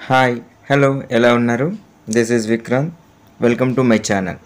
hi hello ఎలా ఉన్నారు this is Vikrant welcome to my channel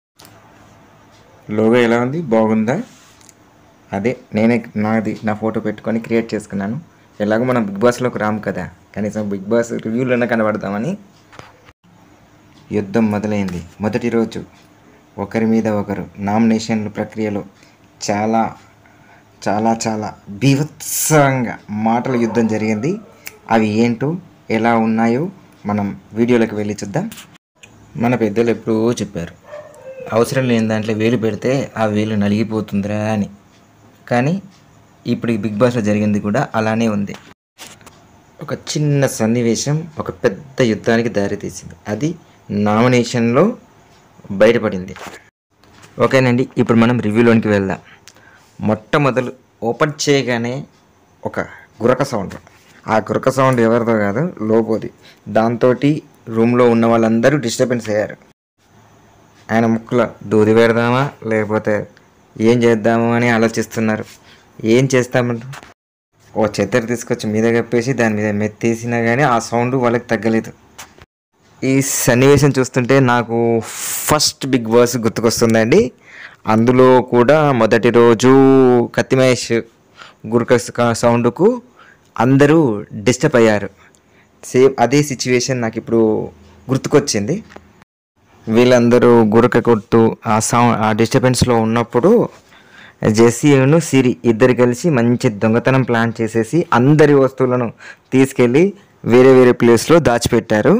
logo ఎలా ఉంది బాగుందా అదే నేనే నాది నా ఫోటో పెట్టుకొని క్రియేట్ చేసుకున్నాను ఎలాగో మనం బిగ్ బాస్లోకి రాము కదా కనీసం బిగ్ బాస్ రివ్యూలోనే కనబడతామని యుద్ధం మొదలైంది మొదటి రోజు ఒకరి మీద ఒకరు నామినేషన్ల ప్రక్రియలో చాలా చాలా చాలా బీభత్సంగా మాటల యుద్ధం జరిగింది అవి ఏంటో ఎలా ఉన్నాయో మనం వీడియోలోకి వెళ్ళి చూద్దాం మన పెద్దలు ఎప్పుడూ చెప్పారు అవసరం లేని దాంట్లో వేలు పెడితే ఆ వేలు నలిగిపోతుందిరా అని కానీ ఇప్పుడు ఈ బిగ్ బాస్లో జరిగింది కూడా అలానే ఉంది ఒక చిన్న సన్నివేశం ఒక పెద్ద యుద్ధానికి దారితీసింది అది నామినేషన్లో బయటపడింది ఓకేనండి ఇప్పుడు మనం రివ్యూలోనికి వెళ్దాం మొట్టమొదలు ఓపెన్ చేయగానే ఒక గురక సౌండ్ ఆ గురక సౌండ్ ఎవరిదో కాదు లోపోది దాంతో రూమ్లో ఉన్న వాళ్ళందరూ డిస్టర్బెన్స్ అయ్యారు ఆయన ముక్కులో దూది పెడదామా లేకపోతే ఏం చేద్దాము అని ఆలోచిస్తున్నారు ఏం చేస్తామంటారు ఓ చెత్తర తీసుకొచ్చి మీద కప్పేసి దాని మీద మెత్తేసినా కానీ ఆ సౌండ్ వాళ్ళకి తగ్గలేదు ఈ సన్నివేశం చూస్తుంటే నాకు ఫస్ట్ బిగ్ బాస్ గుర్తుకొస్తుందండి అందులో కూడా మొదటి రోజు కత్తి మహేష్ గురక సౌండ్కు అందరూ డిస్టర్బ్ అయ్యారు సేమ్ అదే సిచ్యువేషన్ నాకు ఇప్పుడు గుర్తుకొచ్చింది వీళ్ళందరూ గురక కొట్టు ఆ సౌండ్ ఆ డిస్టర్బెన్స్లో ఉన్నప్పుడు జెస్సీను సిరి ఇద్దరు కలిసి మంచి దొంగతనం ప్లాన్ చేసేసి అందరి వస్తువులను తీసుకెళ్ళి వేరే వేరే ప్లేస్లో దాచిపెట్టారు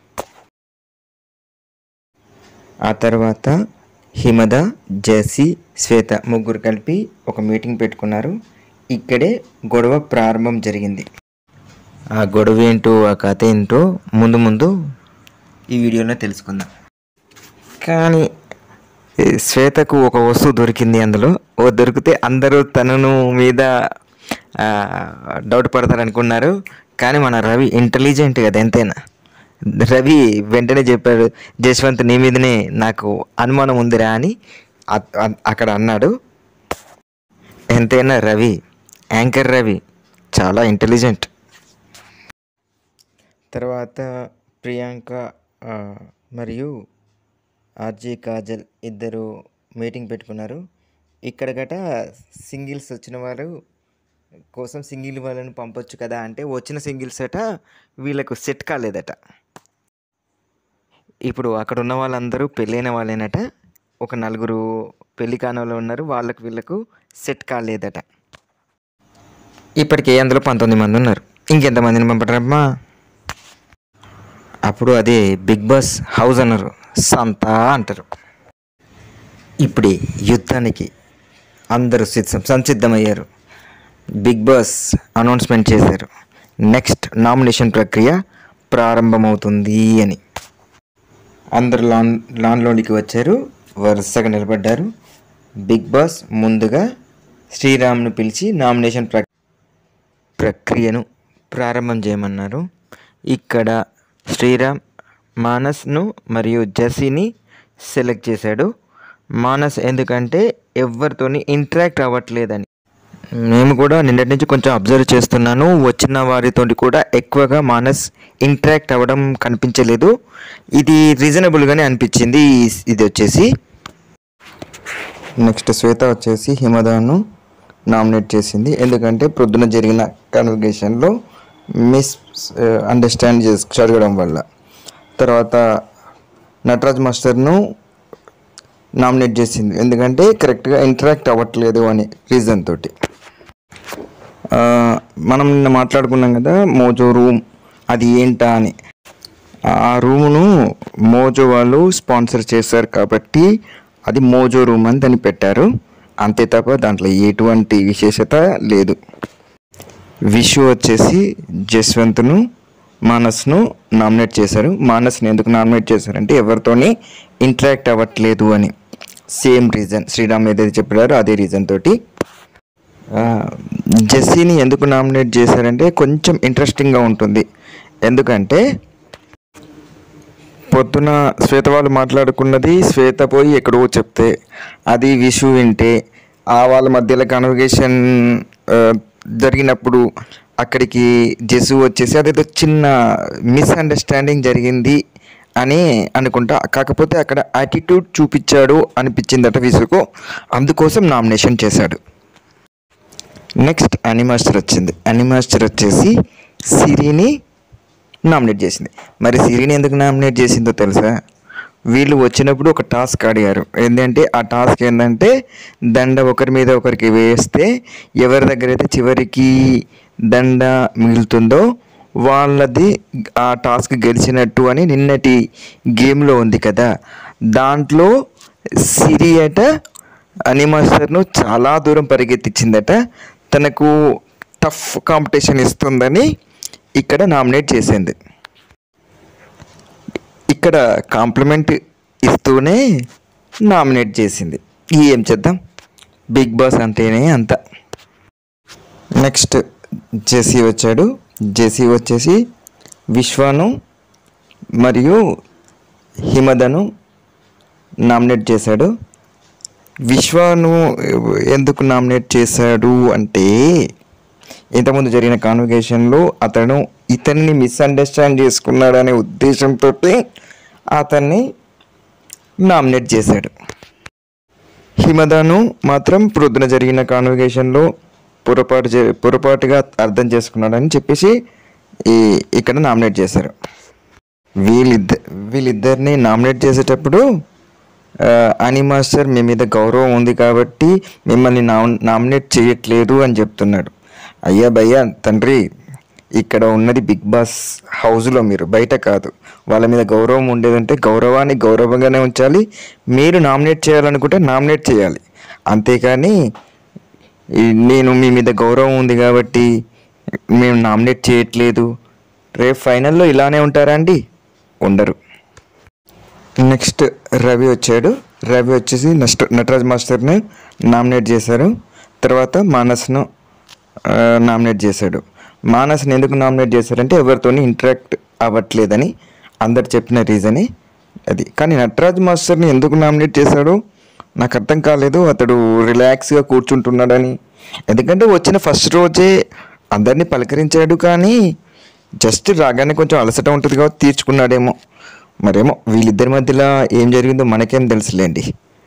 ఆ తర్వాత హిమద జెస్సీ శ్వేత ముగ్గురు కలిపి ఒక మీటింగ్ పెట్టుకున్నారు ఇక్కడే గొడవ ప్రారంభం జరిగింది ఆ గొడవ ఏంటో ఆ కథ ఏంటో ముందు ముందు ఈ వీడియోలో తెలుసుకుందాం కానీ ఈ శ్వేతకు ఒక వస్తువు దొరికింది అందులో ఓ దొరికితే అందరూ తనను మీద ఆ, డౌట్ పడతారు అనుకున్నారు కానీ మన రవి ఇంటెలిజెంట్ కదా ఎంతైనా రవి వెంటనే చెప్పాడు జశ్వంత్ నీ మీదనే నాకు అనుమానం ఉందిరా అని అ- అ- అక్కడ అన్నాడు ఎంతైనా రవి యాంకర్ రవి చాలా ఇంటెలిజెంట్ తర్వాత ప్రియాంక ఆ, మరియు ఆర్జే కాజల్ ఇద్దరు మీటింగ్ పెట్టుకున్నారు ఇక్కడ గట సింగిల్స్ వచ్చిన వారు కోసం సింగిల్ వాళ్ళని పంపొచ్చు కదా అంటే వచ్చిన సింగిల్స్ అట వీళ్ళకు సెట్ కాలేదట ఇప్పుడు అక్కడ ఉన్న వాళ్ళందరూ పెళ్ళైన వాళ్ళేనట ఒక నలుగురు పెళ్లి కాని వాళ్ళు ఉన్నారు వాళ్ళకు వీళ్ళకు సెట్ కాలేదట ఇప్పటికే అందులో పంతొమ్మిది మంది ఉన్నారు ఇంకెంతమందిని పంపడరమ్మా అప్పుడు అదే బిగ్ బాస్ హౌస్ అన్నారు సంతా అంటారు ఇప్పుడే యుద్ధానికి అందరూ సిద్ధం సంసిద్ధమయ్యారు బిగ్ బాస్ అనౌన్స్మెంట్ చేశారు నెక్స్ట్ నామినేషన్ ప్రక్రియ ప్రారంభమవుతుంది అని అందరు లాన్ లాన్లోనికి వచ్చారు వరుసగా నిలబడ్డారు బిగ్ బాస్ ముందుగా శ్రీరామ్ను పిలిచి నామినేషన్ ప్ర ప్రక్రియను ప్రారంభం చేయమన్నారు ఇక్కడ శ్రీరామ్ మానస్ను మరియు జెస్సీని సెలెక్ట్ చేశాడు మానస్ ఎందుకంటే ఎవరితోని ఇంటరాక్ట్ అవ్వట్లేదని మేము కూడా నిన్నటి నుంచి కొంచెం అబ్జర్వ్ చేస్తున్నాను వచ్చిన వారితో కూడా ఎక్కువగా మానస్ ఇంటరాక్ట్ అవ్వడం కనిపించలేదు ఇది రీజనబుల్గానే అనిపించింది ఈ- ఇది వచ్చేసి నెక్స్ట్ శ్వేత వచ్చేసి హిమదాను నామినేట్ చేసింది ఎందుకంటే ప్రొద్దున జరిగిన కన్వర్గేషన్లో మిస్ అండర్స్టాండ్ చేసి జరగడం వల్ల తర్వాత నటరాజ్ మాస్టర్ను నామినేట్ చేసింది ఎందుకంటే కరెక్ట్గా ఇంటరాక్ట్ అవ్వట్లేదు అని రీజన్ తోటి ఆ, మనం నిన్న మాట్లాడుకున్నాం కదా మోజో రూమ్ అది ఏంటా అని ఆ రూమును మోజో వాళ్ళు స్పాన్సర్ చేశారు కాబట్టి అది మోజో రూమ్ అని దాన్ని పెట్టారు అంతే తప్ప దాంట్లో ఎటువంటి విశేషత లేదు విషు వచ్చేసి జస్వంత్ను మానస్ను నామినేట్ చేశారు మానస్ని ఎందుకు నామినేట్ చేశారంటే ఎవరితోని ఇంటరాక్ట్ అవ్వట్లేదు అని సేమ్ రీజన్ శ్రీరామ్ ఏదైతే చెప్పారో అదే రీజన్ తోటి ఆ, జెస్సీని ఎందుకు నామినేట్ చేశారంటే కొంచెం ఇంట్రెస్టింగ్గా ఉంటుంది ఎందుకంటే పొద్దున శ్వేత వాళ్ళు మాట్లాడుకున్నది శ్వేత పోయి ఎక్కడో చెప్తే అది విషు వింటే ఆ వాళ్ళ మధ్యలో కన్వర్గేషన్ జరిగినప్పుడు అక్కడికి జెసు వచ్చేసి అదేదో చిన్న మిస్అండర్స్టాండింగ్ జరిగింది అని అనుకుంటా కాకపోతే అక్కడ యాటిట్యూడ్ చూపించాడు అనిపించిందట విసుకు అందుకోసం నామినేషన్ చేశాడు నెక్స్ట్ అనిమాస్టర్ వచ్చింది అనిమాస్టర్ వచ్చేసి సిరిని నామినేట్ చేసింది మరి సిరిని ఎందుకు నామినేట్ చేసిందో తెలుసా వీళ్ళు వచ్చినప్పుడు ఒక టాస్క్ అడిగారు ఏంటంటే ఆ టాస్క్ ఏంటంటే దండ ఒకరి మీద ఒకరికి వేస్తే ఎవరి దగ్గర అయితే చివరికి దండ మిగులుతుందో వాళ్ళది ఆ టాస్క్ గెలిచినట్టు అని నిన్నటి గేమ్లో ఉంది కదా దాంట్లో సిరి అట అనిమాస్టర్ను చాలా దూరం పరిగెత్తించిందట తనకు టఫ్ కాంపిటీషన్ ఇస్తుందని ఇక్కడ నామినేట్ చేసింది ఇక్కడ కాంప్లిమెంట్ ఇస్తూనే నామినేట్ చేసింది ఏం చేద్దాం బిగ్ బాస్ అంటేనే అంత నెక్స్ట్ జెసీ వచ్చాడు జెసీ వచ్చేసి విశ్వను మరియు హిమదను నామినేట్ చేశాడు విశ్వను ఎందుకు నామినేట్ చేశాడు అంటే ఇంతకుముందు జరిగిన కాన్వకేషన్లో అతను ఇతన్ని మిస్అండర్స్టాండ్ చేసుకున్నాడనే ఉద్దేశంతో అతన్ని నామినేట్ చేశాడు హిమదాను మాత్రం ప్రొద్దున జరిగిన కాన్వకేషన్లో పొరపాటు చే- పొరపాటుగా అర్థం చేసుకున్నాడని చెప్పేసి ఈ ఇక్కడ నామినేట్ చేశారు వీళ్ళిద్ద వీళ్ళిద్దరిని నామినేట్ చేసేటప్పుడు ఆ, అని మాస్టర్ మీ మీద గౌరవం ఉంది కాబట్టి మిమ్మల్ని నామ్ నామినేట్ చేయట్లేదు అని చెప్తున్నాడు అయ్యా భయ్యా తండ్రి ఇక్కడ ఉన్నది బిగ్ బాస్ హౌస్లో మీరు బయట కాదు వాళ్ళ మీద గౌరవం ఉండేదంటే గౌరవాన్ని గౌరవంగానే ఉంచాలి మీరు నామినేట్ చేయాలనుకుంటే నామినేట్ చేయాలి అంతేకాని ఈ నేను మీ మీద గౌరవం ఉంది కాబట్టి మేము నామినేట్ చేయట్లేదు రేపు ఫైనల్లో ఇలానే ఉంటారా అండి ఉండరు నెక్స్ట్ రవి వచ్చాడు రవి వచ్చేసి నెక్స్ట్ నటరాజ్ మాస్టర్ని నామినేట్ చేశారు తర్వాత మానస్ను ఆ, నామినేట్ చేశాడు మానస్ని ఎందుకు నామినేట్ చేశారంటే ఎవరితోని ఇంటరాక్ట్ అవ్వట్లేదని అందరు చెప్పిన రీజనే అది కానీ నటరాజ్ మాస్టర్ని ఎందుకు నామినేట్ చేశాడు నాకు అర్థం కాలేదు అతడు రిలాక్స్గా కూర్చుంటున్నాడని ఎందుకంటే వచ్చిన ఫస్ట్ రోజే అందరినీ పలకరించాడు కానీ జస్ట్ రాగానే కొంచెం అలసట ఉంటుంది కాబట్టి తీర్చుకున్నాడేమో మరేమో వీళ్ళిద్దరి మధ్యలో ఏం జరిగిందో మనకేం తెలుసులేండి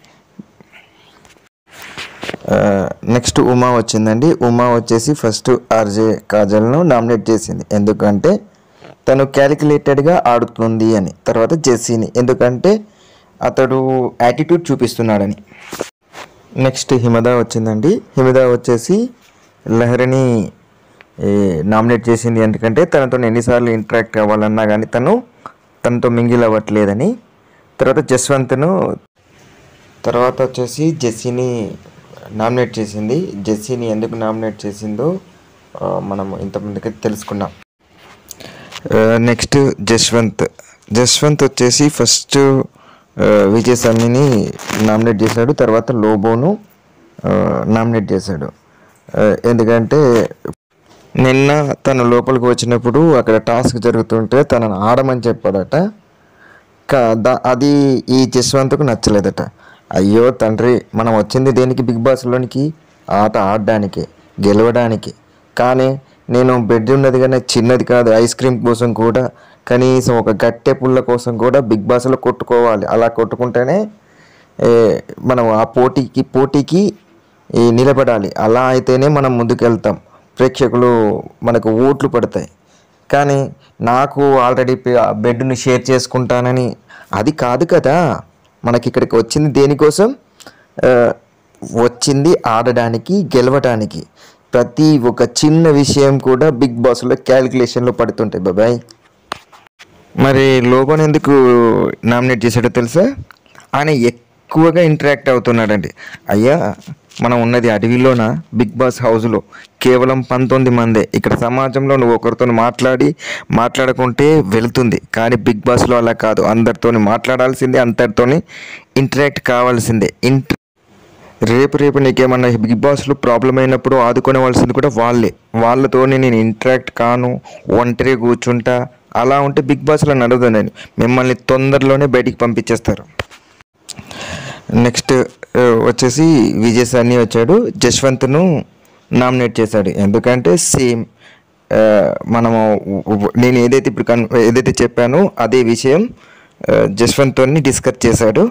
నెక్స్ట్ ఉమా వచ్చిందండి ఉమా వచ్చేసి ఫస్ట్ ఆర్జే కాజల్ను నామినేట్ చేసింది ఎందుకంటే తను క్యాలిక్యులేటెడ్గా ఆడుతుంది అని తర్వాత జెస్సీని ఎందుకంటే అతడు యాటిట్యూడ్ చూపిస్తున్నాడని నెక్స్ట్ హిమద వచ్చిందండి హిమద వచ్చేసి లహరిని నామినేట్ చేసింది ఎందుకంటే తనతో ఎన్నిసార్లు ఇంటరాక్ట్ అవ్వాలన్నా కానీ తను తనతో మింగిల్ అవ్వట్లేదని తర్వాత జస్వంత్ను తర్వాత వచ్చేసి జెస్సీని నామినేట్ చేసింది జెస్సీని ఎందుకు నామినేట్ చేసిందో ఆ, మనం ఇంతకుముందుకే తెలుసుకున్నాం నెక్స్ట్ జస్వంత్ జస్వంత్ వచ్చేసి ఫస్ట్ విజయ్ సమ్మిని నామినేట్ చేశాడు తర్వాత లోబోను నామినేట్ చేశాడు ఆ, ఎందుకంటే నిన్న తను లోపలికి వచ్చినప్పుడు అక్కడ టాస్క్ జరుగుతుంటే తనను ఆడమని చెప్పాడట కా- దా- అది ఈ జస్వంత్కు నచ్చలేదట అయ్యో తండ్రి మనం వచ్చింది దేనికి బిగ్ బాస్లోనికి ఆట ఆడడానికి గెలవడానికి కానీ నేను బెడ్ ఉన్నది కానీ చిన్నది కాదు ఐస్ క్రీమ్ కోసం కూడా కనీసం ఒక గట్టె పుల్ల కోసం కూడా బిగ్ బాస్లో కొట్టుకోవాలి అలా కొట్టుకుంటేనే ఏ, మనం ఆ పోటీకి పోటీకి ఈ నిలబడాలి అలా అయితేనే మనం ముందుకెళ్తాం ప్రేక్షకులు మనకు ఓట్లు పడతాయి కానీ నాకు ఆల్రెడీ బెడ్ను షేర్ చేసుకుంటానని అది కాదు కదా మనకి ఇక్కడికి వచ్చింది దేనికోసం ఆ, వచ్చింది ఆడడానికి గెలవడానికి ప్రతి ఒక చిన్న విషయం కూడా బిగ్ బాస్లో క్యాలిక్యులేషన్లో పడుతుంటాయి బాబాయ్ మరి లోబన్ ఎందుకు నామినేట్ చేశాడో తెలుసా ఆయన ఎక్కువగా ఇంటరాక్ట్ అవుతున్నాడండి అయ్యా మనం ఉన్నది అడవిలోన బిగ్ బాస్ హౌస్లో కేవలం పంతొమ్మిది మందే ఇక్కడ సమాజంలో నువ్వు ఒకరితో మాట్లాడి మాట్లాడుకుంటే వెళ్తుంది కానీ బిగ్ బాస్లో అలా కాదు అందరితోని మాట్లాడాల్సిందే అందరితోని ఇంటరాక్ట్ కావాల్సిందే ఇంట రేపు రేపు నీకేమన్నా బిగ్ బాస్లో ప్రాబ్లం అయినప్పుడు ఆదుకోవాల్సింది కూడా వాళ్ళే వాళ్ళతోనే నేను ఇంటరాక్ట్ కాను ఒంటరి కూర్చుంటా అలా ఉంటే బిగ్ బాస్లో నడవదని మిమ్మల్ని తొందరలోనే బయటికి పంపించేస్తారు నెక్స్ట్ ఆ, వచ్చేసి విజయ్ సన్నీ వచ్చాడు జశ్వంత్ను నామినేట్ చేశాడు ఎందుకంటే సేమ్ ఆ, మనము నేను ఏదైతే ఇప్పుడు కన్ ఏదైతే చెప్పానో అదే విషయం ఆ, జస్వంత్తో డిస్కస్ చేశాడు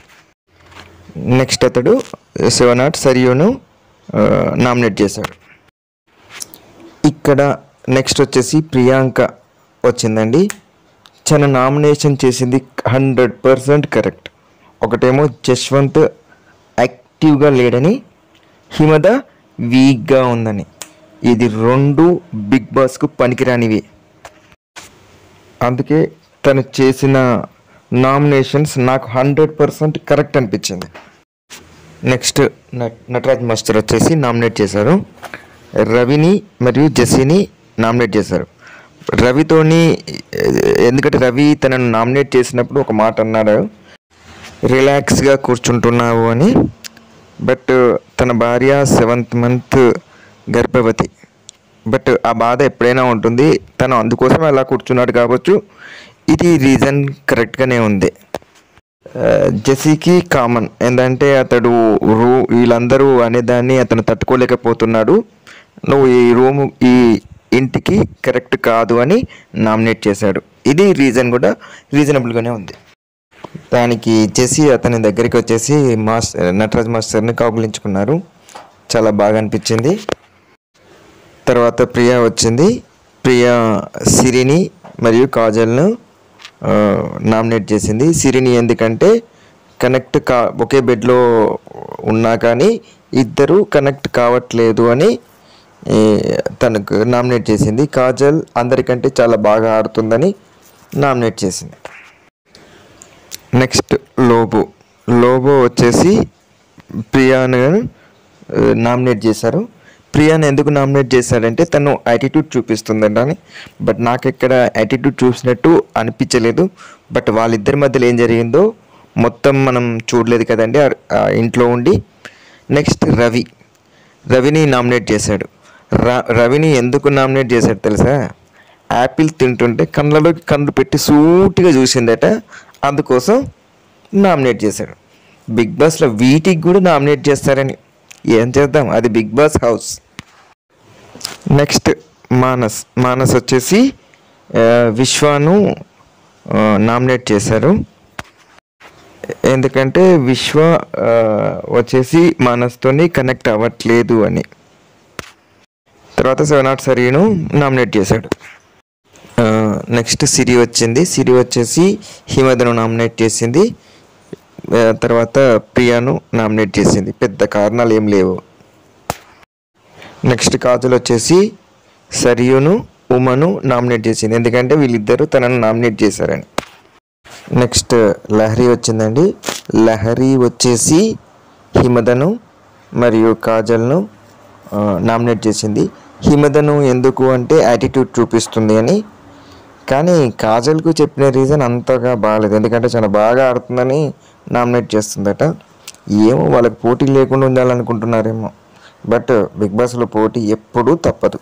నెక్స్ట్ అతడు సెవెన్ ఆర్ట్ సరియోను నామినేట్ చేశాడు ఇక్కడ నెక్స్ట్ వచ్చేసి ప్రియాంక వచ్చిందండి తన నామినేషన్ చేసింది హండ్రెడ్ పర్సెంట్ కరెక్ట్ ఒకటేమో జశ్వంత్ యాక్టివ్గా లేడని హిమద వీక్గా ఉందని ఇది రెండు బిగ్ బాస్కు పనికిరానివి అందుకే తను చేసిన నామినేషన్స్ నాకు హండ్రెడ్ పర్సెంట్ కరెక్ట్ అనిపించింది నెక్స్ట్ నట్ నటరాజ్ మాస్టర్ వచ్చేసి నామినేట్ చేశారు రవిని మరియు జెస్సీని నామినేట్ చేశారు రవితోని ఎందుకంటే రవి తనను నామినేట్ చేసినప్పుడు ఒక మాట అన్నాడు రిలాక్స్గా కూర్చుంటున్నావు అని బట్ తన భార్య సెవెంత్ మంత్ గర్భవతి బట్ ఆ బాధ ఎప్పుడైనా ఉంటుంది తను అందుకోసం అలా కూర్చున్నాడు కావచ్చు ఇది రీజన్ కరెక్ట్గానే ఉంది ఆ, జెసీకి కామన్ ఏంటంటే అతడు రూ వీళ్ళందరూ అనేదాన్ని అతను తట్టుకోలేకపోతున్నాడు నువ్వు ఈ రూమ్ ఈ ఇంటికి కరెక్ట్ కాదు అని నామినేట్ చేశాడు ఇది రీజన్ కూడా రీజనబుల్గానే ఉంది దానికి జెసి అతని దగ్గరికి వచ్చేసి మాస్ నటరాజ్ మాస్టర్ని కౌగులించుకున్నారు చాలా బాగా అనిపించింది తర్వాత ప్రియా వచ్చింది ప్రియా సిరిని మరియు కాజల్ను ఆ, నామినేట్ చేసింది సిరిని ఎందుకంటే కనెక్ట్ కా ఒకే బెడ్లో ఉన్నా కానీ ఇద్దరు కనెక్ట్ కావట్లేదు అని ఏ, తనకు నామినేట్ చేసింది కాజల్ అందరికంటే చాలా బాగా ఆడుతుందని నామినేట్ చేసింది నెక్స్ట్ లోబో లోబో వచ్చేసి ప్రియాను ఆ, నామినేట్ చేశారు ప్రియాను ఎందుకు నామినేట్ చేశాడంటే తను యాటిట్యూడ్ చూపిస్తుందంట అని బట్ నాకు ఇక్కడ యాటిట్యూడ్ చూసినట్టు అనిపించలేదు బట్ వాళ్ళిద్దరి మధ్యలో ఏం జరిగిందో మొత్తం మనం చూడలేదు కదండి ఆ- ఆ ఇంట్లో ఉండి నెక్స్ట్ రవి రవిని నామినేట్ చేశాడు ర- రవిని ఎందుకు నామినేట్ చేశాడు తెలుసా యాపిల్ తింటుంటే కళ్ళలోకి కళ్ళు పెట్టి సూటిగా చూసిందట అందుకోసం నామినేట్ చేశాడు బిగ్ బాస్లో వీటికి కూడా నామినేట్ చేస్తారని ఏం చేద్దాం అది big boss house next Manas Manas వచ్చేసి ఆ, విశ్వాను ఆ, నామినేట్ చేశారు ఎందుకంటే విశ్వ ఆ, వచ్చేసి మానస్తోని కనెక్ట్ అవ్వట్లేదు అని తర్వాత సెవెన్ నాట్ సరీను నామినేట్ చేశాడు ఆ, నెక్స్ట్ సిరి వచ్చింది సిరి వచ్చేసి హిమదను నామినేట్ చేసింది ఆ, తర్వాత ప్రియాను నామినేట్ చేసింది పెద్ద కారణాలు ఏం లేవు నెక్స్ట్ కాజల్ వచ్చేసి సరియును ఉమను నామినేట్ చేసింది ఎందుకంటే వీళ్ళిద్దరూ తనను నామినేట్ చేశారని నెక్స్ట్ లహరి వచ్చిందండి లహరి వచ్చేసి హిమదను మరియు కాజల్ను ఆ, నామినేట్ చేసింది హిమదను ఎందుకు అంటే యాటిట్యూడ్ చూపిస్తుంది అని కానీ కాజల్కు చెప్పిన రీజన్ అంతగా బాగాలేదు ఎందుకంటే చాలా బాగా ఆడుతుందని నామినేట్ చేస్తుందట ఏమో వాళ్ళకి పోటీ లేకుండా ఉండాలనుకుంటున్నారేమో బట్ బిగ్ బాస్లో పోటీ ఎప్పుడూ తప్పదు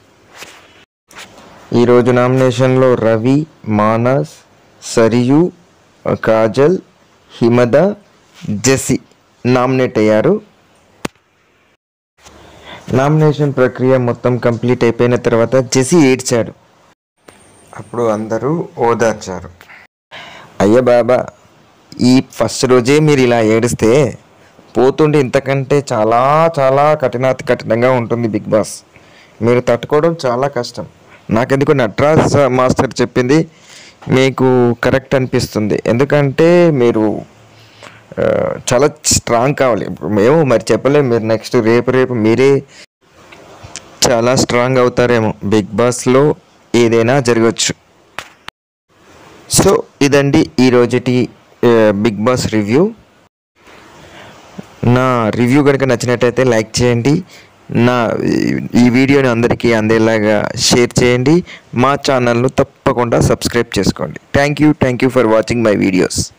ఈరోజు నామినేషన్లో రవి మానస్ సరియు కాజల్ హిమద జెసి నామినేట్ అయ్యారు నామినేషన్ ప్రక్రియ మొత్తం కంప్లీట్ అయిపోయిన తర్వాత జెసి ఏడ్చాడు అప్పుడు అందరూ ఓదార్చారు అయ్య బాబా ఈ ఫస్ట్ రోజే మీరు ఇలా ఏడిస్తే పోతుంటే ఇంతకంటే చాలా చాలా కఠినాతి కఠినంగా ఉంటుంది బిగ్ బాస్ మీరు తట్టుకోవడం చాలా కష్టం నాకెందుకు నటరాజ్ మాస్టర్ చెప్పింది మీకు కరెక్ట్ అనిపిస్తుంది ఎందుకంటే మీరు ఆ, చాలా స్ట్రాంగ్ కావాలి ఇప్పుడు మేము మరి చెప్పలేము మీరు నెక్స్ట్ రేపు రేపు మీరే చాలా స్ట్రాంగ్ అవుతారేమో బిగ్ బాస్లో ఏదైనా జరగచ్చు సో ఇదండి ఈ రోజుటి ఆ, బిగ్ బాస్ రివ్యూ నా రివ్యూ కనుక నచ్చినట్టయితే లైక్ చేయండి నా ఈ వీడియోని అందరికీ అందేలాగా షేర్ చేయండి మా ఛానల్ను తప్పకుండా సబ్స్క్రైబ్ చేసుకోండి thank you thank you for watching my videos